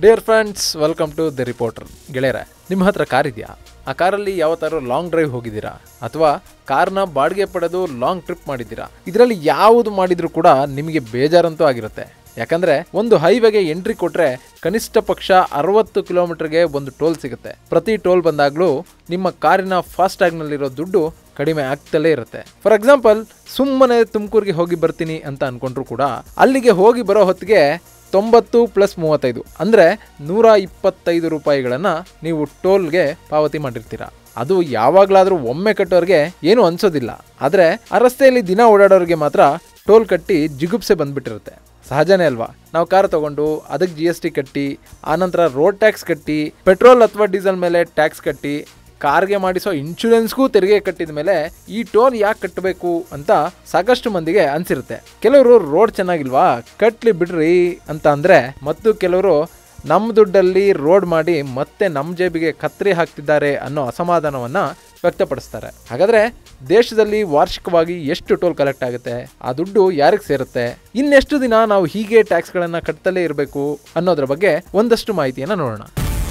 dear friends welcome to the reporter ಗೆಳೆಯರೆ ನಿಮ್ಮ ಹತ್ರ ಕಾರ್ ಇದೆಯಾ ಆ ಕಾರಲ್ಲಿ ಯಾವತ್ತಾದ್ರು ಲಾಂಗ್ ಡ್ರೈವ್ ಹೋಗಿದ್ದೀರಾ ಅಥವಾ ಕಾರ್ನ ಬಾಡಿಗೆ ಪಡೆದು ಲಾಂಗ್ ಟ್ರಿಪ್ ಮಾಡಿದ್ದೀರಾ ಇದರಲ್ಲಿ ಯಾವುದು ಮಾಡಿದರೂ ಕೂಡ ನಿಮಗೆ ಬೇಜಾರಂತೂ ಆಗಿರುತ್ತೆ ಯಾಕಂದ್ರೆ ಒಂದು ಹೈವೇಗೆ ಎಂಟ್ರಿ ಕೊಟ್ರೆ ಕನಿಷ್ಠ ಪಕ್ಷ ಅರವತ್ತು ಕಿಲೋಮೀಟರ್ಗೆ ಒಂದು ಟೋಲ್ ಸಿಗುತ್ತೆ ಪ್ರತಿ ಟೋಲ್ ಬಂದಾಗಲೂ ನಿಮ್ಮ ಕಾರಿನ ಫಾಸ್ಟ್ ಟ್ಯಾಗ್ನಲ್ಲಿರೋ ದುಡ್ಡು ಕಡಿಮೆ ಆಗ್ತಲೇ ಇರುತ್ತೆ ಫಾರ್ ಎಕ್ಸಾಂಪಲ್ ಸುಮ್ಮನೆ ತುಮಕೂರಿಗೆ ಹೋಗಿ ಬರ್ತೀನಿ ಅಂತ ಅನ್ಕೊಂಡ್ರು ಕೂಡ ಅಲ್ಲಿಗೆ ಹೋಗಿ ಬರೋ ಹೊತ್ತಿಗೆ ತೊಂಬತ್ತು ಪ್ಲಸ್ ಮೂವತ್ತೈದು ಅಂದರೆ ನೂರ ಇಪ್ಪತ್ತೈದು ರೂಪಾಯಿಗಳನ್ನು ನೀವು ಟೋಲ್ಗೆ ಪಾವತಿ ಮಾಡಿರ್ತೀರ ಅದು ಯಾವಾಗಲಾದರೂ ಒಮ್ಮೆ ಕಟ್ಟೋರಿಗೆ ಏನು ಅನ್ಸೋದಿಲ್ಲ ಆದರೆ ಆ ರಸ್ತೆಯಲ್ಲಿ ದಿನ ಓಡಾಡೋರಿಗೆ ಮಾತ್ರ ಟೋಲ್ ಕಟ್ಟಿ ಜಿಗುಪ್ಸೆ ಬಂದ್ಬಿಟ್ಟಿರುತ್ತೆ ಸಹಜನೇ ಅಲ್ವಾ ನಾವು ಕಾರ್ ತಗೊಂಡು ಅದಕ್ಕೆ ಜಿ ಎಸ್ ಟಿ ಕಟ್ಟಿ ಆನಂತರ ರೋಡ್ ಟ್ಯಾಕ್ಸ್ ಕಟ್ಟಿ ಪೆಟ್ರೋಲ್ ಅಥವಾ ಡೀಸೆಲ್ ಮೇಲೆ ಟ್ಯಾಕ್ಸ್ ಕಟ್ಟಿ ಕಾರ್ಗೆ ಮಾಡಿಸೋ ಇನ್ಶೂರೆನ್ಸ್ಗೂ ತೆರಿಗೆ ಕಟ್ಟಿದ ಮೇಲೆ ಈ ಟೋಲ್ ಯಾಕೆ ಕಟ್ಟಬೇಕು ಅಂತ ಸಾಕಷ್ಟು ಮಂದಿಗೆ ಅನ್ಸಿರುತ್ತೆ ಕೆಲವರು ರೋಡ್ ಚೆನ್ನಾಗಿಲ್ವಾ ಕಟ್ಲಿ ಬಿಡ್ರಿ ಅಂತ ಅಂದ್ರೆ ಮತ್ತು ಕೆಲವರು ನಮ್ಮ ದುಡ್ಡಲ್ಲಿ ರೋಡ್ ಮಾಡಿ ಮತ್ತೆ ನಮ್ಮ ಜೇಬಿಗೆ ಕತ್ತರಿ ಹಾಕ್ತಿದ್ದಾರೆ ಅನ್ನೋ ಅಸಮಾಧಾನವನ್ನ ವ್ಯಕ್ತಪಡಿಸ್ತಾರೆ ಹಾಗಾದ್ರೆ ದೇಶದಲ್ಲಿ ವಾರ್ಷಿಕವಾಗಿ ಎಷ್ಟು ಟೋಲ್ ಕಲೆಕ್ಟ್ ಆಗುತ್ತೆ ಆ ದುಡ್ಡು ಯಾರಿಗೆ ಸೇರುತ್ತೆ ಇನ್ನೆಷ್ಟು ದಿನ ನಾವು ಹೀಗೆ ಟ್ಯಾಕ್ಸ್ಗಳನ್ನ ಕಟ್ತಲೇ ಇರಬೇಕು ಅನ್ನೋದ್ರ ಬಗ್ಗೆ ಒಂದಷ್ಟು ಮಾಹಿತಿಯನ್ನ ನೋಡೋಣ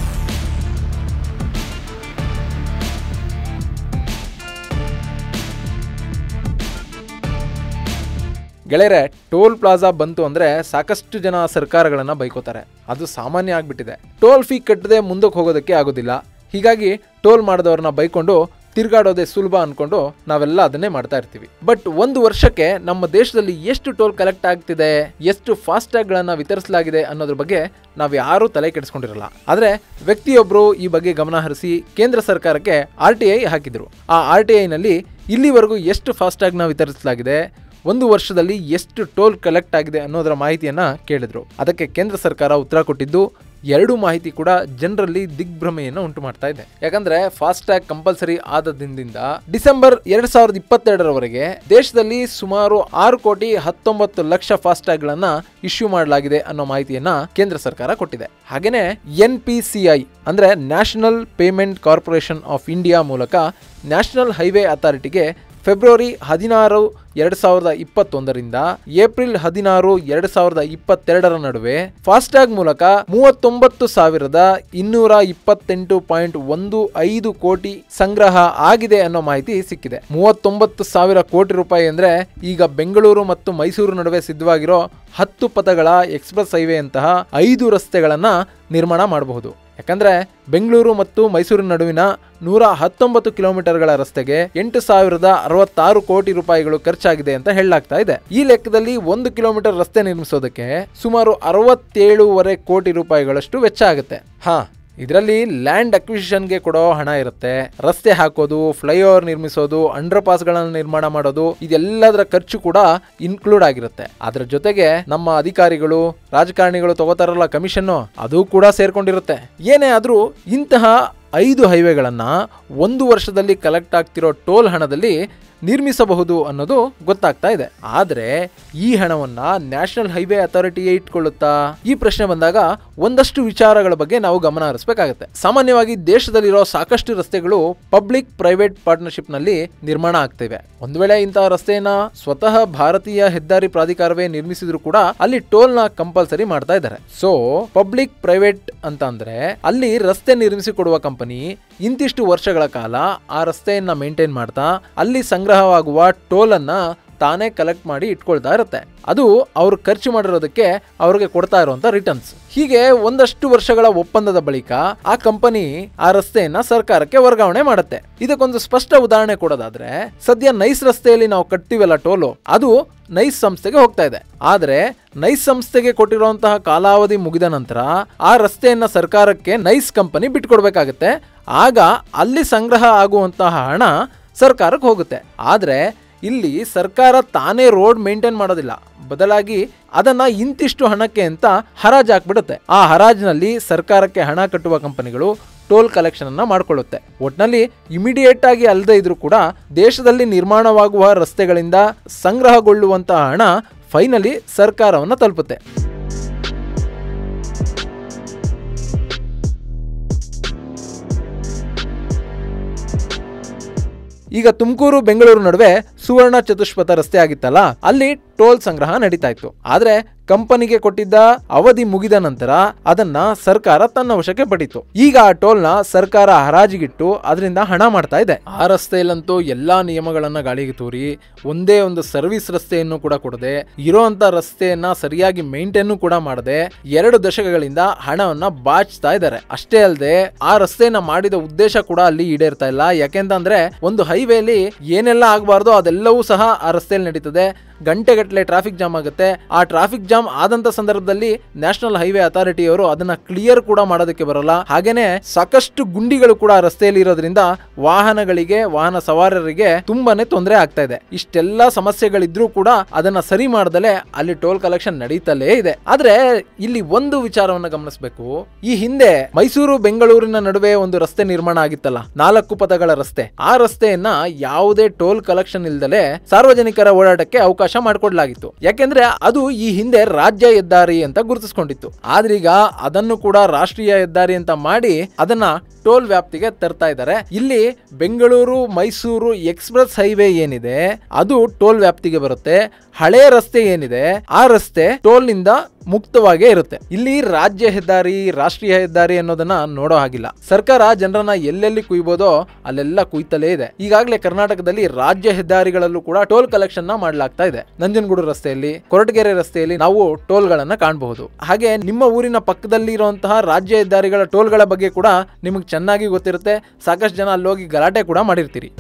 ಗೆಳೆಯರೆ ಟೋಲ್ ಪ್ಲಾಜಾ ಬಂತು ಅಂದ್ರೆ ಸಾಕಷ್ಟು ಜನ ಸರ್ಕಾರಗಳನ್ನ ಬೈಕೋತಾರೆ ಅದು ಸಾಮಾನ್ಯ ಆಗ್ಬಿಟ್ಟಿದೆ ಟೋಲ್ ಫೀ ಕಟ್ಟದೆ ಮುಂದಕ್ಕೆ ಹೋಗೋದಕ್ಕೆ ಆಗೋದಿಲ್ಲ ಹೀಗಾಗಿ ಟೋಲ್ ಮಾಡಿದವ್ರನ್ನ ಬೈಕೊಂಡು ತಿರ್ಗಾಡೋದೇ ಸುಲಭ ಅನ್ಕೊಂಡು ನಾವೆಲ್ಲ ಅದನ್ನೇ ಮಾಡ್ತಾ ಇರ್ತೀವಿ ಬಟ್ ಒಂದು ವರ್ಷಕ್ಕೆ ನಮ್ಮ ದೇಶದಲ್ಲಿ ಎಷ್ಟು ಟೋಲ್ ಕಲೆಕ್ಟ್ ಆಗ್ತಿದೆ ಎಷ್ಟು ಫಾಸ್ಟ್ ಟ್ಯಾಗ್ಗಳನ್ನ ವಿತರಿಸಲಾಗಿದೆ ಅನ್ನೋದ್ರ ಬಗ್ಗೆ ನಾವು ಯಾರೂ ತಲೆ ಕೆಡಿಸ್ಕೊಂಡಿರಲ್ಲ ಆದ್ರೆ ವ್ಯಕ್ತಿಯೊಬ್ಬರು ಈ ಬಗ್ಗೆ ಗಮನ ಹರಿಸಿ ಕೇಂದ್ರ ಸರ್ಕಾರಕ್ಕೆ ಆರ್ ಟಿ ಐ ಹಾಕಿದ್ರು ಆ ಆರ್ ಟಿ ಐನಲ್ಲಿ ಇಲ್ಲಿವರೆಗೂ ಎಷ್ಟು ಫಾಸ್ಟ್ ಟ್ಯಾಗ್ನ ವಿತರಿಸಲಾಗಿದೆ ಒಂದು ವರ್ಷದಲ್ಲಿ ಎಷ್ಟು ಟೋಲ್ ಕಲೆಕ್ಟ್ ಆಗಿದೆ ಅನ್ನೋದರ ಮಾಹಿತಿಯನ್ನ ಕೇಳಿದ್ರು ಅದಕ್ಕೆ ಕೇಂದ್ರ ಸರ್ಕಾರ ಉತ್ತರ ಕೊಟ್ಟಿದ್ದು ಎರಡು ಮಾಹಿತಿ ಕೂಡ ಜನರಲ್ಲಿ ದಿಗ್ಭ್ರಮೆಯನ್ನು ಉಂಟು ಮಾಡ್ತಾ ಇದೆ ಯಾಕಂದ್ರೆ ಫಾಸ್ಟ್ ಟ್ಯಾಗ್ ಕಂಪಲ್ಸರಿ ಆದ ದಿನದಿಂದ ಡಿಸೆಂಬರ್ ಎರಡ್ ಸಾವಿರದ ಇಪ್ಪತ್ತೆರಡರವರೆಗೆ ದೇಶದಲ್ಲಿ ಸುಮಾರು ಆರು ಕೋಟಿ ಹತ್ತೊಂಬತ್ತು ಲಕ್ಷ ಫಾಸ್ಟ್ ಟ್ಯಾಗ್ ಗಳನ್ನ ಇಶ್ಯೂ ಮಾಡಲಾಗಿದೆ ಅನ್ನೋ ಮಾಹಿತಿಯನ್ನ ಕೇಂದ್ರ ಸರ್ಕಾರ ಕೊಟ್ಟಿದೆ ಹಾಗೇನೆ ಎನ್ ಪಿ ಸಿ ಐ ಅಂದ್ರೆ national payment corporation of India ಮೂಲಕ ನ್ಯಾಷನಲ್ ಹೈವೇ ಅಥಾರಿಟಿಗೆ ಫೆಬ್ರವರಿ ಹದಿನಾರು ಎರಡು ಸಾವಿರದ ಇಪ್ಪತ್ತೊಂದರಿಂದ ಏಪ್ರಿಲ್ ಹದಿನಾರು ಎರಡು ಸಾವಿರದ ಇಪ್ಪತ್ತೆರಡರ ನಡುವೆ ಫಾಸ್ಟ್ಯಾಗ್ ಮೂಲಕ ಮೂವತ್ತೊಂಬತ್ತು ಸಾವಿರದ ಇನ್ನೂರ ಇಪ್ಪತ್ತೆಂಟು ಪಾಯಿಂಟ್ ಒಂದು ಐದು ಕೋಟಿ ಸಂಗ್ರಹ ಆಗಿದೆ ಅನ್ನೋ ಮಾಹಿತಿ ಸಿಕ್ಕಿದೆ ಮೂವತ್ತೊಂಬತ್ತು ಸಾವಿರ ಕೋಟಿ ರೂಪಾಯಿ ಅಂದ್ರೆ ಈಗ ಬೆಂಗಳೂರು ಮತ್ತು ಮೈಸೂರು ನಡುವೆ ಸಿದ್ಧವಾಗಿರೋ ಹತ್ತು ಪಥಗಳ ಎಕ್ಸ್ಪ್ರೆಸ್ ಹೈವೇ ಅಂತಹ ಐದು ರಸ್ತೆಗಳನ್ನ ನಿರ್ಮಾಣ ಮಾಡಬಹುದು ಯಾಕಂದ್ರೆ ಬೆಂಗಳೂರು ಮತ್ತು ಮೈಸೂರಿನ ನಡುವಿನ ನೂರ ಹತ್ತೊಂಬತ್ತು ಕಿಲೋಮೀಟರ್ಗಳ ರಸ್ತೆಗೆ ಎಂಟು ಸಾವಿರದ ಅರವತ್ತಾರು ಕೋಟಿ ರೂಪಾಯಿಗಳು ಖರ್ಚಾಗಿದೆ ಅಂತ ಹೇಳಲಾಗ್ತಾ ಇದೆ ಈ ಲೆಕ್ಕದಲ್ಲಿ ಒಂದು ಕಿಲೋಮೀಟರ್ ರಸ್ತೆ ನಿರ್ಮಿಸೋದಕ್ಕೆ ಸುಮಾರು ಅರವತ್ತೇಳೂವರೆ ಕೋಟಿ ರೂಪಾಯಿಗಳಷ್ಟು ವೆಚ್ಚ ಆಗುತ್ತೆ ಹಾ ಇದರಲ್ಲಿ ಲ್ಯಾಂಡ್ ಅಕ್ವಿಸಿಷನ್ಗೆ ಕೊಡೋ ಹಣ ಇರುತ್ತೆ ರಸ್ತೆ ಹಾಕೋದು ಫ್ಲೈಓವರ್ ನಿರ್ಮಿಸೋದು ಅಂಡರ್ ಪಾಸ್ಗಳನ್ನು ನಿರ್ಮಾಣ ಮಾಡೋದು ಇದೆಲ್ಲದರ ಖರ್ಚು ಕೂಡ ಇನ್ಕ್ಲೂಡ್ ಆಗಿರುತ್ತೆ ಅದರ ಜೊತೆಗೆ ನಮ್ಮ ಅಧಿಕಾರಿಗಳು ರಾಜಕಾರಣಿಗಳು ತಗೋತಾರಲ್ಲ ಕಮಿಷನ್ ಅದು ಕೂಡ ಸೇರ್ಕೊಂಡಿರುತ್ತೆ ಏನೇ ಆದ್ರೂ ಇಂತಹ ಐದು ಹೈವೇಗಳನ್ನ ಒಂದು ವರ್ಷದಲ್ಲಿ ಕಲೆಕ್ಟ್ ಆಗ್ತಿರೋ ಟೋಲ್ ಹಣದಲ್ಲಿ ನಿರ್ಮಿಸಬಹುದು ಅನ್ನೋದು ಗೊತ್ತಾಗ್ತಾ ಇದೆ ಆದ್ರೆ ಈ ಹಣವನ್ನ ನ್ಯಾಷನಲ್ ಹೈವೇ ಅಥಾರಿಟಿಯೇ ಇಟ್ಕೊಳ್ಳುತ್ತಾ ಈ ಪ್ರಶ್ನೆ ಬಂದಾಗ ಒಂದಷ್ಟು ವಿಚಾರಗಳ ಬಗ್ಗೆ ನಾವು ಗಮನ ಹರಿಸಬೇಕಾಗುತ್ತೆ ಸಾಮಾನ್ಯವಾಗಿ ದೇಶದಲ್ಲಿರೋ ಸಾಕಷ್ಟು ರಸ್ತೆಗಳು ಪಬ್ಲಿಕ್ ಪ್ರೈವೇಟ್ ಪಾರ್ಟ್ನರ್ಶಿಪ್ ನಲ್ಲಿ ನಿರ್ಮಾಣ ಆಗ್ತಿವೆ ಒಂದು ವೇಳೆ ಇಂತಹ ರಸ್ತೆಯನ್ನ ಸ್ವತಃ ಭಾರತೀಯ ಹೆದ್ದಾರಿ ಪ್ರಾಧಿಕಾರವೇ ನಿರ್ಮಿಸಿದ್ರು ಕೂಡ ಅಲ್ಲಿ ಟೋಲ್ ನ ಕಂಪಲ್ಸರಿ ಮಾಡ್ತಾ ಇದ್ದಾರೆ ಸೊ ಪಬ್ಲಿಕ್ ಪ್ರೈವೇಟ್ ಅಂತ ಅಂದ್ರೆ ಅಲ್ಲಿ ರಸ್ತೆ ನಿರ್ಮಿಸಿ ಕೊಡುವ ಕಂಪನಿ ಇಂತಿಷ್ಟು ವರ್ಷಗಳ ಕಾಲ ಆ ರಸ್ತೆಯನ್ನ ಮೇಂಟೈನ್ ಮಾಡ್ತಾ ಅಲ್ಲಿ ಸಂಗ್ರಹವಾಗುವ ಟೋಲ್ ಅನ್ನ ತಾನೇ ಕಲೆಕ್ಟ್ ಮಾಡಿ ಇಟ್ಕೊಳ್ತಾ ಇರುತ್ತೆ ಅದು ಅವ್ರು ಖರ್ಚು ಮಾಡಿರೋದಕ್ಕೆ ಅವ್ರಿಗೆ ಕೊಡ್ತಾ ಇರುವಂತ ರಿಟರ್ನ್ಸ್ ಹೀಗೆ ಒಂದಷ್ಟು ವರ್ಷಗಳ ಒಪ್ಪಂದದ ಬಳಿಕ ಆ ಕಂಪನಿ ಆ ರಸ್ತೆಯನ್ನ ಸರ್ಕಾರಕ್ಕೆ ವರ್ಗಾವಣೆ ಮಾಡುತ್ತೆ ಇದಕ್ಕೊಂದು ಸ್ಪಷ್ಟ ಉದಾಹರಣೆ ಕೊಡೋದಾದ್ರೆ ಸದ್ಯ ನೈಸ್ ರಸ್ತೆಯಲ್ಲಿ ನಾವು ಕಟ್ತೀವಲ್ಲ ಟೋಲು ಅದು ನೈಸ್ ಸಂಸ್ಥೆಗೆ ಹೋಗ್ತಾ ಇದೆ ಆದ್ರೆ ನೈಸ್ ಸಂಸ್ಥೆಗೆ ಕೊಟ್ಟಿರುವಂತಹ ಕಾಲಾವಧಿ ಮುಗಿದ ನಂತರ ಆ ರಸ್ತೆಯನ್ನ ಸರ್ಕಾರಕ್ಕೆ ನೈಸ್ ಕಂಪನಿ ಬಿಟ್ಕೊಡ್ಬೇಕಾಗತ್ತೆ ಆಗ ಅಲ್ಲಿ ಸಂಗ್ರಹ ಆಗುವಂತಹ ಹಣ ಸರ್ಕಾರಕ್ಕೆ ಹೋಗುತ್ತೆ ಆದ್ರೆ ಇಲ್ಲಿ ಸರ್ಕಾರ ತಾನೇ ರೋಡ್ ಮೇಂಟೈನ್ ಮಾಡೋದಿಲ್ಲ ಬದಲಾಗಿ ಅದನ್ನ ಇಂತಿಷ್ಟು ಹಣಕ್ಕೆ ಅಂತ ಹರಾಜು ಹಾಕ್ಬಿಡುತ್ತೆ ಆ ಹರಾಜಿನಲ್ಲಿ ಸರ್ಕಾರಕ್ಕೆ ಹಣ ಕಟ್ಟುವ ಕಂಪನಿಗಳು ಟೋಲ್ ಕಲೆಕ್ಷನ್ ಅನ್ನ ಮಾಡ್ಕೊಳ್ಳುತ್ತೆ ಒಟ್ನಲ್ಲಿ ಇಮಿಡಿಯೇಟ್ ಆಗಿ ಅಲ್ಲದೆ ಇದ್ರೂ ಕೂಡ ದೇಶದಲ್ಲಿ ನಿರ್ಮಾಣವಾಗುವ ರಸ್ತೆಗಳಿಂದ ಸಂಗ್ರಹಗೊಳ್ಳುವಂತಹ ಹಣ ಫೈನಲಿ ಸರ್ಕಾರವನ್ನ ತಲುಪುತ್ತೆ ಈಗ ತುಮಕೂರು ಬೆಂಗಳೂರು ನಡುವೆ ಸುವರ್ಣ ಚತುಷ್ಪಥ ರಸ್ತೆ ಆಗಿತ್ತಲ್ಲ ಅಲ್ಲಿ ಟೋಲ್ ಸಂಗ್ರಹ ನಡೀತಾ ಇತ್ತು ಆದ್ರೆ ಕಂಪನಿಗೆ ಕೊಟ್ಟಿದ್ದ ಅವಧಿ ಮುಗಿದ ನಂತರ ಅದನ್ನ ಸರ್ಕಾರ ತನ್ನ ವಶಕ್ಕೆ ಪಡಿತು ಈಗ ಆ ಟೋಲ್ ನ ಸರ್ಕಾರ ಹರಾಜಿಗಿಟ್ಟು ಅದರಿಂದ ಹಣ ಮಾಡ್ತಾ ಇದೆ ಆ ರಸ್ತೆಯಲ್ಲಂತೂ ಎಲ್ಲಾ ನಿಯಮಗಳನ್ನ ಗಾಳಿಗೆ ತೂರಿ ಒಂದೇ ಒಂದು ಸರ್ವಿಸ್ ರಸ್ತೆಯನ್ನು ಕೂಡ ಕೊಡದೆ ಇರೋಂತ ರಸ್ತೆಯನ್ನ ಸರಿಯಾಗಿ ಮೇಂಟೈನ್ ಕೂಡ ಮಾಡದೆ ಎರಡು ದಶಕಗಳಿಂದ ಹಣವನ್ನ ಬಾಚ್ತಾ ಇದ್ದಾರೆ ಅಷ್ಟೇ ಅಲ್ಲದೆ ಆ ರಸ್ತೆಯನ್ನ ಮಾಡಿದ ಉದ್ದೇಶ ಕೂಡ ಅಲ್ಲಿ ಈಡೇರ್ತಾ ಇಲ್ಲ ಯಾಕೆಂತಂದ್ರೆ ಒಂದು ಹೈವೇಲಿ ಏನೆಲ್ಲ ಆಗಬಾರ್ದು ಅದೆಲ್ಲವೂ ಸಹ ಆ ರಸ್ತೆಯಲ್ಲಿ ನಡೀತದೆ ಗಂಟೆಗಟ್ಟಲೆ ಟ್ರಾಫಿಕ್ ಜಾಮ್ ಆಗುತ್ತೆ ಆ ಟ್ರಾಫಿಕ್ ಜಾಮ್ ಆದಂತ ಸಂದರ್ಭದಲ್ಲಿ ನ್ಯಾಷನಲ್ ಹೈವೇ ಅಥಾರಿಟಿಯವರು ಅದನ್ನ ಕ್ಲಿಯರ್ ಕೂಡ ಮಾಡೋದಕ್ಕೆ ಬರಲ್ಲ ಹಾಗೇನೆ ಸಾಕಷ್ಟು ಗುಂಡಿಗಳು ಕೂಡ ಆ ರಸ್ತೆಯಲ್ಲಿ ಇರೋದ್ರಿಂದ ವಾಹನಗಳಿಗೆ ವಾಹನ ಸವಾರರಿಗೆ ತುಂಬಾನೇ ತೊಂದರೆ ಆಗ್ತಾ ಇದೆ ಇಷ್ಟೆಲ್ಲ ಸಮಸ್ಯೆಗಳಿದ್ರೂ ಕೂಡ ಅದನ್ನ ಸರಿ ಮಾಡದಲೆ ಅಲ್ಲಿ ಟೋಲ್ ಕಲೆಕ್ಷನ್ ನಡೀತಲೇ ಇದೆ ಆದ್ರೆ ಇಲ್ಲಿ ಒಂದು ವಿಚಾರವನ್ನ ಗಮನಿಸಬೇಕು ಈ ಹಿಂದೆ ಮೈಸೂರು ಬೆಂಗಳೂರಿನ ನಡುವೆ ಒಂದು ರಸ್ತೆ ನಿರ್ಮಾಣ ಆಗಿತ್ತಲ್ಲ ನಾಲ್ಕು ಪಥಗಳ ರಸ್ತೆ ಆ ರಸ್ತೆಯನ್ನ ಯಾವುದೇ ಟೋಲ್ ಕಲೆಕ್ಷನ್ ಇಲ್ದಲೆ ಸಾರ್ವಜನಿಕರ ಓಡಾಟಕ್ಕೆ ಅವಕಾಶ ಮಾಡಿಕೊಡ್ಲಾಗಿತ್ತು ಯಾಕೆಂದ್ರೆ ಅದು ಈ ಹಿಂದೆ ರಾಜ್ಯ ಹೆದ್ದಾರಿ ಅಂತ ಗುರುತಿಸ್ಕೊಂಡಿತ್ತು ಆದ್ರೀಗ ಅದನ್ನು ಕೂಡ ರಾಷ್ಟ್ರೀಯ ಹೆದ್ದಾರಿ ಅಂತ ಮಾಡಿ ಅದನ್ನ ಟೋಲ್ ವ್ಯಾಪ್ತಿಗೆ ತರ್ತಾ ಇದ್ದಾರೆ ಇಲ್ಲಿ ಬೆಂಗಳೂರು ಮೈಸೂರು ಎಕ್ಸ್ಪ್ರೆಸ್ ಹೈವೇ ಏನಿದೆ ಅದು ಟೋಲ್ ವ್ಯಾಪ್ತಿಗೆ ಬರುತ್ತೆ ಹಳೆ ರಸ್ತೆ ಏನಿದೆ ಆ ರಸ್ತೆ ಟೋಲ್ ನಿಂದ ಮುಕ್ತವಾಗೇ ಇರುತ್ತೆ ಇಲ್ಲಿ ರಾಜ್ಯ ಹೆದ್ದಾರಿ ರಾಷ್ಟ್ರೀಯ ಹೆದ್ದಾರಿ ಅನ್ನೋದನ್ನ ನೋಡೋ ಹಾಗಿಲ್ಲ ಸರ್ಕಾರ ಜನರನ್ನ ಎಲ್ಲೆಲ್ಲಿ ಕುಯ್ಬೋದೋ ಅಲ್ಲೆಲ್ಲ ಕುಯ್ತಲೇ ಇದೆ ಈಗಾಗಲೇ ಕರ್ನಾಟಕದಲ್ಲಿ ರಾಜ್ಯ ಹೆದ್ದಾರಿಗಳಲ್ಲೂ ಕೂಡ ಟೋಲ್ ಕಲೆಕ್ಷನ್ ನ ಮಾಡಲಾಗ್ತಾ ಇದೆ ನಂಜನಗೂಡು ರಸ್ತೆಯಲ್ಲಿ ಕೊರಟಗೆರೆ ರಸ್ತೆಯಲ್ಲಿ ನಾವು ಟೋಲ್ ಗಳನ್ನ ಕಾಣಬಹುದು ಹಾಗೆ ನಿಮ್ಮ ಊರಿನ ಪಕ್ಕದಲ್ಲಿ ಇರುವಂತಹ ರಾಜ್ಯ ಹೆದ್ದಾರಿಗಳ ಟೋಲ್ಗಳ ಬಗ್ಗೆ ಕೂಡ ನಿಮಗೆ ಚೆನ್ನಾಗಿ ಗೊತ್ತಿರುತ್ತೆ ಸಾಕಷ್ಟು ಜನ ಅಲ್ಲೋಗಿ ಗಲಾಟೆ ಕೂಡ ಮಾಡಿರ್ತೀರಿ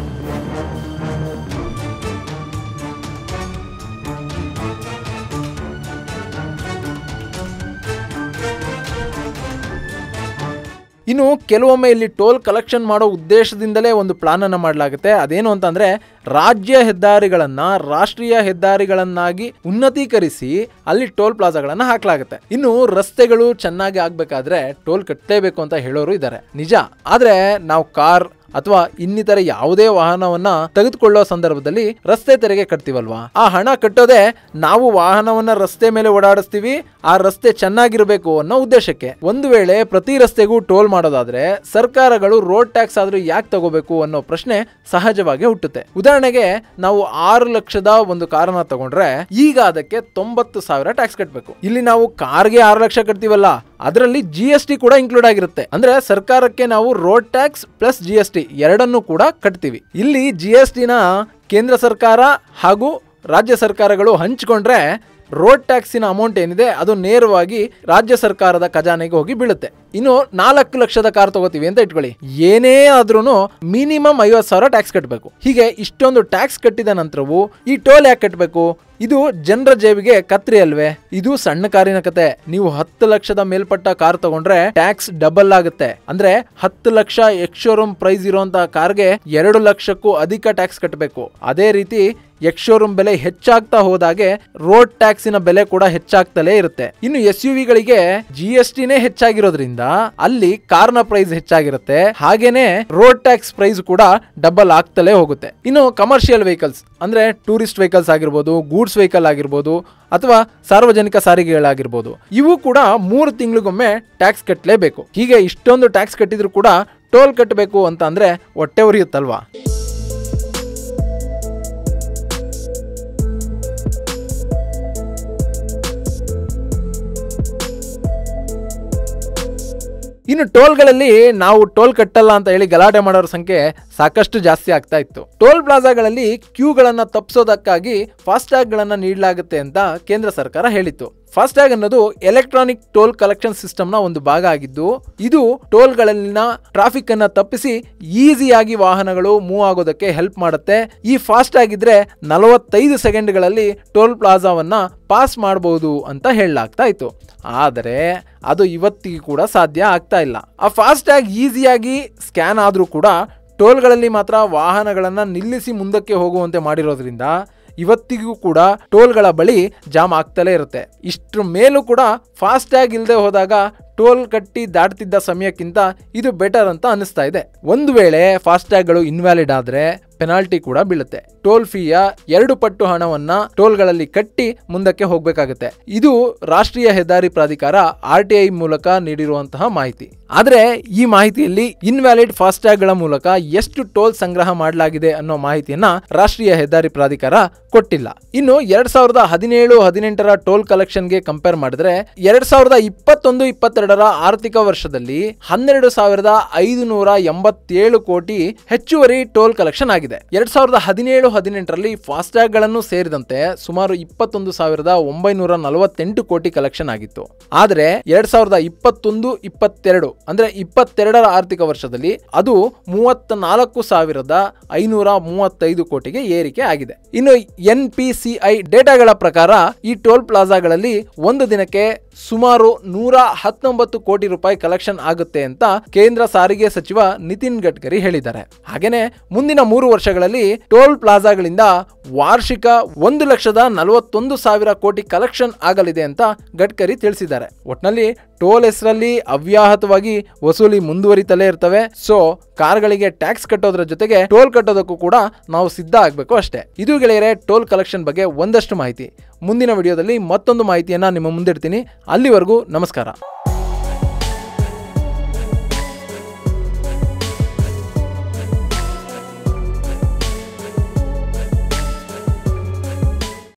ಇನ್ನು ಕೆಲವೊಮ್ಮೆ ಇಲ್ಲಿ ಟೋಲ್ ಕಲೆಕ್ಷನ್ ಮಾಡೋ ಉದ್ದೇಶದಿಂದಲೇ ಒಂದು ಪ್ಲಾನ್ ಅನ್ನ ಮಾಡಲಾಗುತ್ತೆ ಅದೇನು ಅಂತಂದ್ರೆ ರಾಜ್ಯ ಹೆದ್ದಾರಿಗಳನ್ನ ರಾಷ್ಟ್ರೀಯ ಹೆದ್ದಾರಿಗಳನ್ನಾಗಿ ಉನ್ನತೀಕರಿಸಿ ಅಲ್ಲಿ ಟೋಲ್ ಪ್ಲಾಜಾಗಳನ್ನ ಹಾಕಲಾಗುತ್ತೆ ಇನ್ನು ರಸ್ತೆಗಳು ಚೆನ್ನಾಗಿ ಆಗ್ಬೇಕಾದ್ರೆ ಟೋಲ್ ಕಟ್ಟಲೇಬೇಕು ಅಂತ ಹೇಳೋರು ಇದ್ದಾರೆ ನಿಜ ಆದ್ರೆ ನಾವು ಕಾರ್ ಅಥವಾ ಇನ್ನಿತರ ಯಾವುದೇ ವಾಹನವನ್ನ ತೆಗೆದುಕೊಳ್ಳೋ ಸಂದರ್ಭದಲ್ಲಿ ರಸ್ತೆ ತೆರಿಗೆ ಕಟ್ತೀವಲ್ವಾ ಆ ಹಣ ಕಟ್ಟೋದೇ ನಾವು ವಾಹನವನ್ನ ರಸ್ತೆ ಮೇಲೆ ಓಡಾಡಿಸ್ತೀವಿ ಆ ರಸ್ತೆ ಚೆನ್ನಾಗಿರ್ಬೇಕು ಅನ್ನೋ ಉದ್ದೇಶಕ್ಕೆ ಒಂದು ವೇಳೆ ಪ್ರತಿ ರಸ್ತೆಗೂ ಟೋಲ್ ಮಾಡೋದಾದ್ರೆ ಸರ್ಕಾರಗಳು ರೋಡ್ ಟ್ಯಾಕ್ಸ್ ಆದ್ರೂ ಯಾಕೆ ತಗೋಬೇಕು ಅನ್ನೋ ಪ್ರಶ್ನೆ ಸಹಜವಾಗಿ ಹುಟ್ಟುತ್ತೆ ಉದಾಹರಣೆಗೆ ನಾವು ಆರು ಲಕ್ಷದ ಒಂದು ಕಾರನ್ನ ತಗೊಂಡ್ರೆ ಈಗ ಅದಕ್ಕೆ ತೊಂಬತ್ತು ಸಾವಿರ ಟ್ಯಾಕ್ಸ್ ಕಟ್ಟಬೇಕು ಇಲ್ಲಿ ನಾವು ಕಾರ್ಗೆ ಆರು ಲಕ್ಷ ಕಟ್ತೀವಲ್ಲ ಅದರಲ್ಲಿ ಜಿ ಎಸ್ ಟಿ ಕೂಡ ಇನ್ಕ್ಲೂಡ್ ಆಗಿರುತ್ತೆ ಅಂದ್ರೆ ಸರ್ಕಾರಕ್ಕೆ ನಾವು road tax plus G S T ಎರಡನ್ನೂ ಕೂಡ ಕಟ್ತೀವಿ ಇಲ್ಲಿ ಜಿ ಎಸ್ ಟಿನ ಕೇಂದ್ರ ಸರ್ಕಾರ ಹಾಗೂ ರಾಜ್ಯ ಸರ್ಕಾರಗಳು ಹಂಚಿಕೊಂಡ್ರೆ ರೋಡ್ ಟ್ಯಾಕ್ಸಿನ ಅಮೌಂಟ್ ಏನಿದೆ ಅದು ನೇರವಾಗಿ ರಾಜ್ಯ ಸರ್ಕಾರದ ಖಜಾನೆಗೆ ಹೋಗಿ ಬೀಳುತ್ತೆ ಇನ್ನು ನಾಲ್ಕು ಲಕ್ಷದ ಕಾರ್ ತಗೋತೀವಿ ಅಂತ ಇಟ್ಕೊಳ್ಳಿ ಏನೇ ಆದ್ರೂ ಮಿನಿಮಮ್ ಐವತ್ತು ಸಾವಿರ ಟ್ಯಾಕ್ಸ್ ಕಟ್ಟಬೇಕು ಹೀಗೆ ಇಷ್ಟೊಂದು ಟ್ಯಾಕ್ಸ್ ಕಟ್ಟಿದ ನಂತರವೂ ಈ ಟೋಲ್ ಯಾಕೆ ಕಟ್ಟಬೇಕು ಇದು ಜನರ ಜೇಬಿಗೆ ಕತ್ರಿ ಅಲ್ವೇ ಇದು ಸಣ್ಣ ಕಾರಿನ ಕತೆ ನೀವು ಹತ್ತು ಲಕ್ಷದ ಮೇಲ್ಪಟ್ಟ ಕಾರ್ ತಗೊಂಡ್ರೆ ಟ್ಯಾಕ್ಸ್ ಡಬಲ್ ಆಗುತ್ತೆ ಅಂದ್ರೆ ಹತ್ತು ಲಕ್ಷ ಎಕ್ಶೋರೂಮ್ ಪ್ರೈಸ್ ಇರುವಂತಹ ಕಾರ್ಗೆ ಎರಡು ಲಕ್ಷಕ್ಕೂ ಅಧಿಕ ಟ್ಯಾಕ್ಸ್ ಕಟ್ಟಬೇಕು ಅದೇ ರೀತಿ ಎಕ್ಶೋರೂಮ್ ಬೆಲೆ ಹೆಚ್ಚಾಗ್ತಾ ಹೋದಾಗೆ ರೋಡ್ ಟ್ಯಾಕ್ಸಿನ ಬೆಲೆ ಕೂಡ ಹೆಚ್ಚಾಗ್ತಲೇ ಇರುತ್ತೆ ಇನ್ನು ಎಸ್ ಯು ವಿಗಳಿಗೆ ಜಿ ಎಸ್ ಟಿನೇ ಹೆಚ್ಚಾಗಿರೋದ್ರಿಂದ ಅಲ್ಲಿ ಕಾರ್ನ ಪ್ರೈಸ್ ಹೆಚ್ಚಾಗಿರುತ್ತೆ ಹಾಗೇನೆ ರೋಡ್ ಟ್ಯಾಕ್ಸ್ ಪ್ರೈಸ್ ಕೂಡ ಡಬಲ್ ಆಗ್ತಲೇ ಹೋಗುತ್ತೆ ಇನ್ನು ಕಮರ್ಷಿಯಲ್ ವೆಹಿಕಲ್ಸ್ ಅಂದ್ರೆ ಟೂರಿಸ್ಟ್ ವೆಹಿಕಲ್ಸ್ ಆಗಿರ್ಬೋದು ಗೂಡ್ಸ್ ವೆಹಿಕಲ್ ಆಗಿರ್ಬೋದು ಅಥವಾ ಸಾರ್ವಜನಿಕ ಸಾರಿಗೆಗಳಾಗಿರ್ಬೋದು ಇವು ಕೂಡ ಮೂರು ತಿಂಗಳಿಗೊಮ್ಮೆ ಟ್ಯಾಕ್ಸ್ ಕಟ್ಟಲೇಬೇಕು ಹೀಗೆ ಇಷ್ಟೊಂದು ಟ್ಯಾಕ್ಸ್ ಕಟ್ಟಿದ್ರು ಕೂಡ ಟೋಲ್ ಕಟ್ಟಬೇಕು ಅಂತ ಅಂದ್ರೆ ಹೊಟ್ಟೆ ಉರಿಯುತ್ತಲ್ವಾ ಇನ್ನು ಟೋಲ್ಗಳಲ್ಲಿ ನಾವು ಟೋಲ್ ಕಟ್ಟಲ್ಲ ಅಂತ ಹೇಳಿ ಗಲಾಟೆ ಮಾಡೋರ ಸಂಖ್ಯೆ ಸಾಕಷ್ಟು ಜಾಸ್ತಿ ಆಗ್ತಾ ಇತ್ತು ಟೋಲ್ ಪ್ಲಾಜಾಗಳಲ್ಲಿ ಕ್ಯೂಗಳನ್ನ ತಪ್ಪಿಸೋದಕ್ಕಾಗಿ ಫಾಸ್ಟ್ಯಾಗ್ ಗಳನ್ನ ನೀಡಲಾಗುತ್ತೆ ಅಂತ ಕೇಂದ್ರ ಸರ್ಕಾರ ಹೇಳಿತ್ತು ಫಾಸ್ಟ್ಯಾಗ್ ಅನ್ನೋದು ಎಲೆಕ್ಟ್ರಾನಿಕ್ ಟೋಲ್ ಕಲೆಕ್ಷನ್ ಸಿಸ್ಟಮ್ ನ ಒಂದು ಭಾಗ ಆಗಿದ್ದು ಇದು ಟೋಲ್ಗಳಲ್ಲಿನ ಟ್ರಾಫಿಕ್ ಅನ್ನ ತಪ್ಪಿಸಿ ಈಸಿಯಾಗಿ ವಾಹನಗಳು ಮೂವ್ ಆಗೋದಕ್ಕೆ ಹೆಲ್ಪ್ ಮಾಡುತ್ತೆ ಈ ಫಾಸ್ಟ್ಯಾಗ್ ಇದ್ರೆ ನಲವತ್ತೈದು ಸೆಕೆಂಡ್ಗಳಲ್ಲಿ ಟೋಲ್ ಪ್ಲಾಜಾವನ್ನ ಪಾಸ್ ಮಾಡಬಹುದು ಅಂತ ಹೇಳಲಾಗ್ತಾ ಇತ್ತು ಆದರೆ ಅದು ಇವತ್ತಿಗೂ ಕೂಡ ಸಾಧ್ಯ ಆಗ್ತಾ ಇಲ್ಲ ಆ ಫಾಸ್ಟ್ಯಾಗ್ ಈಸಿಯಾಗಿ ಸ್ಕ್ಯಾನ್ ಆದ್ರೂ ಕೂಡ ಟೋಲ್ಗಳಲ್ಲಿ ಮಾತ್ರ ವಾಹನಗಳನ್ನ ನಿಲ್ಲಿಸಿ ಮುಂದಕ್ಕೆ ಹೋಗುವಂತೆ ಮಾಡಿರೋದ್ರಿಂದ ಇವತ್ತಿಗೂ ಕೂಡ ಟೋಲ್ಗಳ ಬಳಿ ಜಾಮ್ ಆಗ್ತಲೇ ಇರುತ್ತೆ ಇಷ್ಟ್ರ ಮೇಲೂ ಕೂಡ ಫಾಸ್ಟ್ಯಾಗ್ ಇಲ್ಲದೆ ಹೋದಾಗ ಟೋಲ್ ಕಟ್ಟಿ ದಾಟ್ತಿದ್ದ ಸಮಯಕ್ಕಿಂತ ಇದು ಬೆಟರ್ ಅಂತ ಅನಿಸ್ತಾ ಇದೆ ಒಂದು ವೇಳೆ ಫಾಸ್ಟ್ಯಾಗ್ಗಳು ಇನ್ವ್ಯಾಲಿಡ್ ಆದರೆ ಪೆನಾಲ್ಟಿ ಕೂಡ ಬೀಳುತ್ತೆ ಟೋಲ್ ಫೀಯ ಎರಡು ಪಟ್ಟು ಹಣವನ್ನ ಟೋಲ್ಗಳಲ್ಲಿ ಕಟ್ಟಿ ಮುಂದಕ್ಕೆ ಹೋಗಬೇಕಾಗುತ್ತೆ ಇದು ರಾಷ್ಟ್ರೀಯ ಹೆದ್ದಾರಿ ಪ್ರಾಧಿಕಾರ ಆರ್ ಟಿ ಐ ಮೂಲಕ ನೀಡಿರುವಂತಹ ಮಾಹಿತಿ ಆದ್ರೆ ಈ ಮಾಹಿತಿಯಲ್ಲಿ ಇನ್ವ್ಯಾಲಿಡ್ ಫಾಸ್ಟ್ಯಾಗ್ಗಳ ಮೂಲಕ ಎಷ್ಟು ಟೋಲ್ ಸಂಗ್ರಹ ಮಾಡಲಾಗಿದೆ ಅನ್ನೋ ಮಾಹಿತಿಯನ್ನ ರಾಷ್ಟ್ರೀಯ ಹೆದ್ದಾರಿ ಪ್ರಾಧಿಕಾರ ಕೊಟ್ಟಿಲ್ಲ ಇನ್ನು ಎರಡ್ ಸಾವಿರದ ಹದಿನೇಳು ಹದಿನೆಂಟರ ಟೋಲ್ ಕಲೆಕ್ಷನ್ಗೆ ಕಂಪೇರ್ ಮಾಡಿದ್ರೆ ಎರಡ್ ಸಾವಿರದ ಇಪ್ಪತ್ತೊಂದು ಇಪ್ಪತ್ತೆರಡರ ಆರ್ಥಿಕ ವರ್ಷದಲ್ಲಿ ಹನ್ನೆರಡು ಸಾವಿರದ ಐದುನೂರ ಎಂಬತ್ತೇಳು ಕೋಟಿ ಹೆಚ್ಚುವರಿ ಟೋಲ್ ಕಲೆಕ್ಷನ್ ಆಗಿದೆ ಎರಡ್ ಸಾವಿರದ ಹದಿನೇಳು ಹದಿನೆಂಟರಲ್ಲಿ ಫಾಸ್ಟ್ಯಾಗ್ ಗಳನ್ನು ಸೇರಿದಂತೆ ಸುಮಾರು ಇಪ್ಪತ್ತೊಂದು ಸಾವಿರದ ಒಂಬೈನೂರ ನಲವತ್ತೆಂಟು ಕೋಟಿ ಕಲೆಕ್ಷನ್ ಆಗಿತ್ತು ಆದರೆ ಎರಡ್ ಸಾವಿರದ ಇಪ್ಪತ್ತೊಂದು ಇಪ್ಪತ್ತೆರಡು ಅಂದ್ರೆ ಇಪ್ಪತ್ತೆರಡರ ಆರ್ಥಿಕ ವರ್ಷದಲ್ಲಿ ಅದು ಮೂವತ್ತ ನಾಲ್ಕು ಸಾವಿರದ ಐನೂರ ಮೂವತ್ತೈದು ಕೋಟಿಗೆ ಏರಿಕೆ ಆಗಿದೆ ಇನ್ನು ಎನ್ ಪಿ ಸಿ ಐ ಡೇಟಾಗಳ ಪ್ರಕಾರ ಈ ಟೋಲ್ ಪ್ಲಾಜಾಗಳಲ್ಲಿ ಒಂದು ದಿನಕ್ಕೆ ಸುಮಾರು ನೂರ ಹತ್ತೊಂಬತ್ತು ಕೋಟಿ ರೂಪಾಯಿ ಕಲೆಕ್ಷನ್ ಆಗುತ್ತೆ ಅಂತ ಕೇಂದ್ರ ಸಾರಿಗೆ ಸಚಿವ ನಿತಿನ್ ಗಡ್ಕರಿ ಹೇಳಿದ್ದಾರೆ ಹಾಗೇನೆ ಮುಂದಿನ ಮೂರು ವರ್ಷಗಳಲ್ಲಿ ಟೋಲ್ ಪ್ಲಾಜಾಗಳಿಂದ ವಾರ್ಷಿಕ ಒಂದು ಲಕ್ಷದ ನಲವತ್ತೊಂದು ಸಾವಿರ ಕೋಟಿ ಕಲೆಕ್ಷನ್ ಆಗಲಿದೆ ಅಂತ ಗಡ್ಕರಿ ತಿಳಿಸಿದ್ದಾರೆ ಒಟ್ನಲ್ಲಿ ಟೋಲ್ ಹೆಸರಲ್ಲಿ ಅವ್ಯಾಹತವಾಗಿ ವಸೂಲಿ ಮುಂದುವರಿತಲೇ ಇರ್ತವೆ ಸೊ ಕಾರ್ಗಳಿಗೆ ಟ್ಯಾಕ್ಸ್ ಕಟ್ಟೋದ್ರ ಜೊತೆಗೆ ಟೋಲ್ ಕಟ್ಟೋದಕ್ಕೂ ಕೂಡ ನಾವು ಸಿದ್ಧ ಆಗಬೇಕು ಅಷ್ಟೇ ಇದು ಗೆಳೆಯರೆ ಟೋಲ್ ಕಲೆಕ್ಷನ್ ಬಗ್ಗೆ ಒಂದಷ್ಟು ಮಾಹಿತಿ ಮುಂದಿನ ವಿಡಿಯೋದಲ್ಲಿ ಮತ್ತೊಂದು ಮಾಹಿತಿಯನ್ನ ನಿಮ್ಮ ಮುಂದಿಡ್ತೀನಿ ಅಲ್ಲಿವರೆಗೂ ನಮಸ್ಕಾರ